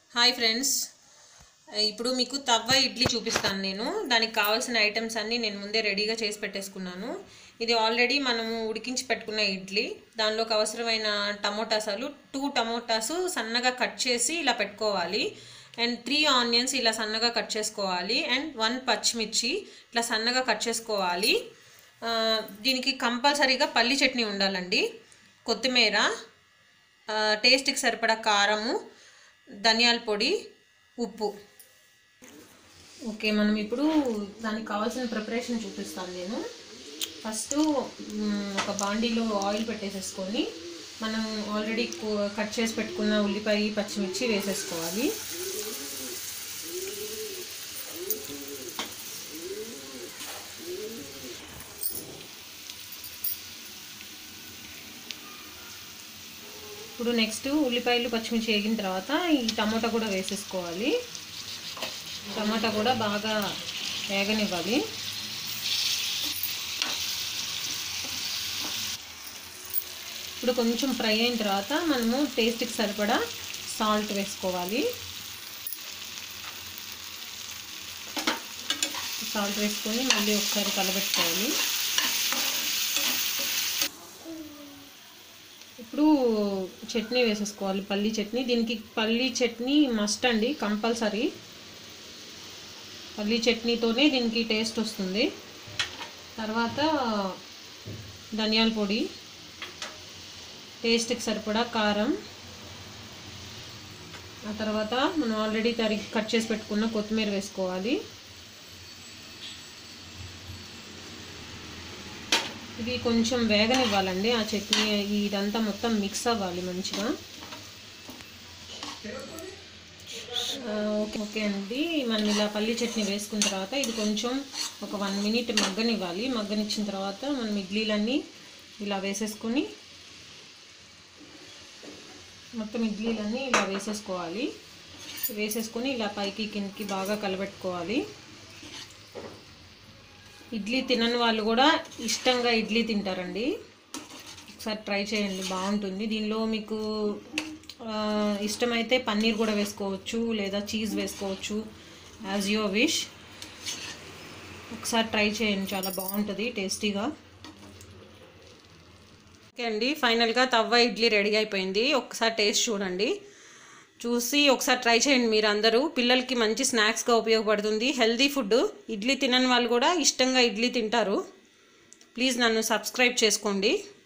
hi friends ఇప్పుడు మీకు తవ్వ ఇడ్లీ చూపిస్తాను నేను దానికి కావాల్సిన ఐటమ్స్ అన్నీ నేను ముందే రెడీగా చేసి పెట్టేసుకున్నాను ఇది ఆల్రెడీ మనము ఉడికించి పెట్టుకున్న ఇడ్లీ దానిలోకి అవసరమైన టమోటాసాలు టూ టమోటాస్ సన్నగా కట్ చేసి ఇలా పెట్టుకోవాలి అండ్ త్రీ ఆనియన్స్ ఇలా సన్నగా కట్ చేసుకోవాలి అండ్ వన్ పచ్చిమిర్చి ఇట్లా సన్నగా కట్ చేసుకోవాలి ఆ, దీనికి కంపల్సరీగా పల్లి చట్నీ ఉండాలండి కొత్తిమీర ఆ, టేస్ట్కి సరిపడా కారము ధనియాల పొడి ఉప్పు ఓకే మనం ఇప్పుడు దానికి కావాల్సిన ప్రిపరేషన్ చూపిస్తాను నేను ఫస్ట్ మ్, ఒక బాండీలో ఆయిల్ పెట్టేసేసుకొని మనం ఆల్రెడీ కట్ చేసి పెట్టుకున్న ఉల్లిపాయ పచ్చిమిర్చి వేసేసుకోవాలి ఇప్పుడు నెక్స్ట్ ఉల్లిపాయలు పచ్చిమిర్చి వేగిన తర్వాత ఈ టమాటా కూడా వేసేసుకోవాలి టమాటా కూడా బాగా వేగనివ్వాలి ఇప్పుడు కొంచెం ఫ్రై అయిన తర్వాత మనము టేస్ట్కి సరిపడా సాల్ట్ వేసుకోవాలి సాల్ట్ వేసుకొని మళ్ళీ ఒకసారి కలబెట్టుకోవాలి ఇప్పుడు చట్నీ వేసేసుకోవాలి పల్లీ చట్నీ దీనికి పల్లీ చట్నీ మస్ట్ అండి కంపల్సరీ పల్లీ చట్నీతోనే దీనికి టేస్ట్ వస్తుంది తర్వాత ధనియాల పొడి టేస్ట్కి సరిపడా కారం ఆ తర్వాత మనం ఆల్రెడీ తరిగి కట్ చేసి పెట్టుకున్న కొత్తిమీర వేసుకోవాలి ఇది కొంచెం వేగనివ్వాలండి ఆ చట్నీ ఇదంతా మొత్తం మిక్స్ అవ్వాలి మంచిగా ఆ, ఓకే ఓకే అండి మనం ఇలా పల్లి చట్నీ వేసుకున్న తర్వాత ఇది కొంచెం ఒక వన్ మినిట్ మగ్గనివ్వాలి మగ్గనిచ్చిన తర్వాత మనం ఇడ్లీలన్నీ ఇలా వేసేసుకొని మొత్తం ఇడ్లీలన్నీ ఇలా వేసేసుకోవాలి వేసేసుకొని ఇలా పైకి కిందకి బాగా కలబెట్టుకోవాలి ఇడ్లీ తినని వాళ్ళు కూడా ఇష్టంగా ఇడ్లీ తింటారండి ఒకసారి ట్రై చేయండి బాగుంటుంది దీనిలో మీకు ఆ, ఇష్టమైతే పన్నీర్ కూడా వేసుకోవచ్చు లేదా చీజ్ వేసుకోవచ్చు యాజ్ యువర్ విష్ ఒకసారి ట్రై చేయండి చాలా బాగుంటుంది టేస్టీగా ఓకే అండి ఫైనల్గా తవ్వ ఇడ్లీ రెడీ అయిపోయింది ఒకసారి టేస్ట్ చూడండి చూసి ఒకసారి ట్రై చేయండి మీరు అందరూ పిల్లలకి మంచి స్నాక్స్గా ఉపయోగపడుతుంది హెల్దీ ఫుడ్ ఇడ్లీ తినని వాళ్ళు కూడా ఇష్టంగా ఇడ్లీ తింటారు ప్లీజ్ నన్ను సబ్స్క్రైబ్ చేసుకోండి